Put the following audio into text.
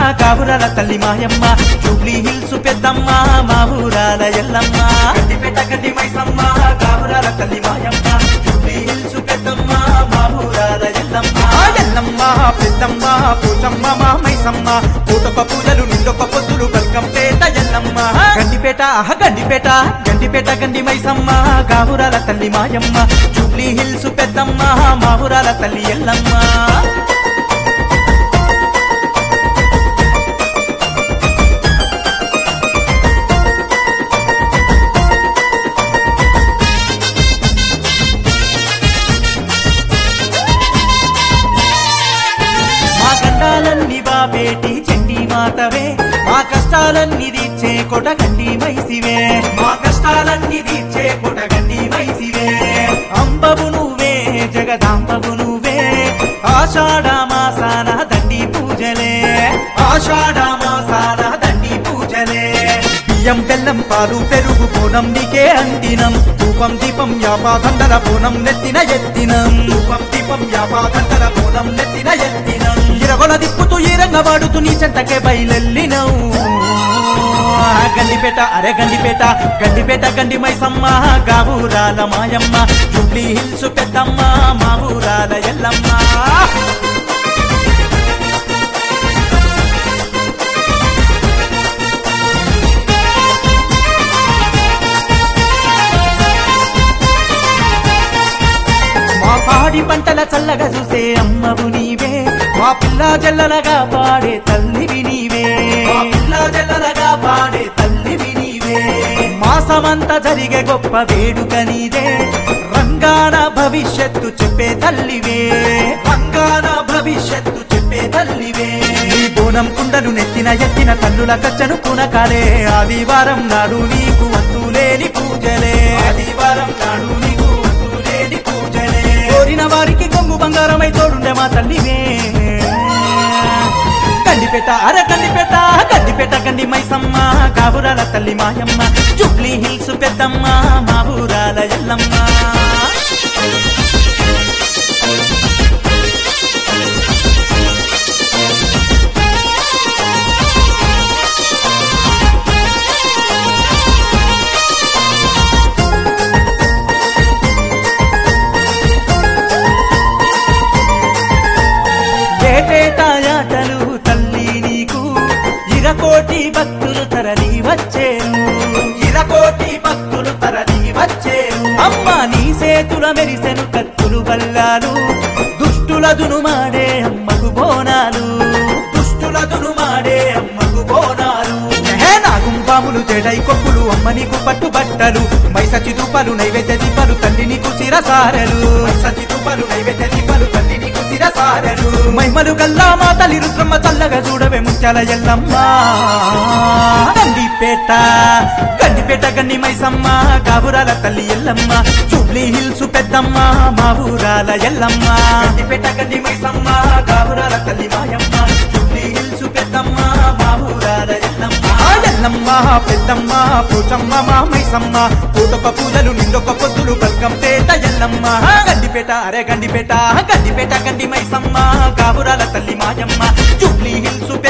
కావురాల తల్లి మాయమ్మ Jubilee hills పెద్దమ్మ మా ఊరాల ఎల్లమ్మ గడ్డిపేట గడ్డి మైసమ్మ కావురాల తల్లి మాయమ్మ జూబ్లీ హిల్స్ పెద్దమ్మ మా ఊరాల ఎల్లమ్మ ఎల్లమ్మ పెద్దమ్మ పూజమ్మ మా మైసమ్మ పూటొక పూజలు నిండొక పొద్దులు బల్కంపేట ఎల్లమ్మ గండిపేట ఆహ గండిపేట గండిపేట గండి మైసమ్మ గావురాల తల్లి మాయమ్మ జూబ్లీ హిల్స్ పెద్దమ్మ మా ఊరాల తల్లి ఎల్లమ్మ మా గండాలన్నీ బాబేటి చెండి మాతవే మా కష్టాలన్నీ తీర్చే కొటగండి మైసివే మా కష్టాలన్నీ తీర్చే కొటగండి మైసివే అంబవు నువ్వే జగదాంబవు నువ్వే ఆషాఢ మాసాన దండి పూజలే ఆషాఢ మాసాన దండి పూజలే బియ్యం బెల్లం పాలు పెరుగు పూనం నీకే అందినం ధూపం దీపం యాపాదండల పూనం నెత్తిన ఎత్తినం ధూపం దీపం యాపాదండల పూనం నెత్తిన ఎత్తినం ఇరగొల దిప్పుతూ ఈరంగ వాడుతూ నీ చెంతకే బయలెల్లినవు గండిపేట అరే గండిపేట గండిపేట గండి మైసమ్మ గావురాల మాయమ్మ జూబ్లీ హిల్స్ పెద్దమ్మ మా ఊరాల ఎల్లమ్మ మా పాడి పంటల చల్లగా చూసే అమ్మవు నీవే మా పిల్ల జల్లలగా పాడే తల్లివి నీవే మా పిల్ల జల్లలగా పాడే తల్లివి నీవే మాసమంతా జరిగే గొప్ప వేడుక నీదే రంగాన భవిష్యత్తు చెప్పే తల్లివే రంగాన భవిష్యత్తు చెప్పే తల్లివే నీ బోనం కుండలు నెత్తిన ఎత్తిన తల్లుల కచ్చను పునకాలే ఆదివారం నాడు నీకు వంతులేని పూజలే ఆదివారం నాడు నీకు వంతులేని పూజలే కోరిన వారికి కొంగు బంగారమై తోడుండే మా తల్లివే గండిపేట అర గండిపేట గండిపేట గండి మైసమ్మ కావురాల తల్లి మాయమ్మ జుబ్లీ హిల్స్ పెద్దమ్మ మా ఊరాల ఎల్లమ్మ ఏటేటాయాటలు తల్లి నీకు ఇరకోటి భక్తులు తరలి వచ్చేను ఇరకోటి భక్తులు తరలి వచ్చేను అమ్మ నీ సేతుల మెరిసెను కత్తులు బల్లాలు దుష్టుల దునుమాడే అమ్మకు బోనాలు దుష్టుల దునుమాడే అమ్మకు బోనాలు హే నాగుంపాములు జడై కొప్పులు అమ్మ నీకు పట్టు బట్టలు మైసచి దుప్పలు నైవేద్య దీపాలు తల్లి నీకు శిరసారలు మైసచి దుప్పలు నైవేద్య దీపాలు తల్లి నీకు శిరసారలు మహిమలు గల్లా మా తల్లి రుద్రమ్మ చల్లగా చూడవే ముత్యాల ఎల్లమ్మ గండిపేట గండిపేట గండి మైసమ్మ గాబురాల తల్లి ఎల్లమ్మ జూబ్లీ హిల్స్ పెద్దమ్మ మా ఊరాల ఎల్లమ్మ గండిపేట గండి మైసమ్మ గాబురాల తల్లి మాయమ్మ జూబ్లీ హిల్స్ పెద్దమ్మ మా ఊరాల ఎల్లమ్మ ఆ ఎల్లమ్మ పెద్దమ్మ పూచమ్మ మా మైసమ్మ పూటొక పూజలు నిండొక పొద్దులు బల్కంపేట ఎల్లమ్మ గండిపేట అరే గండిపేట గండిపేట గండి మైసమ్మ గాబురాల తల్లి మాయమ్మ జూబ్లీ హిల్స్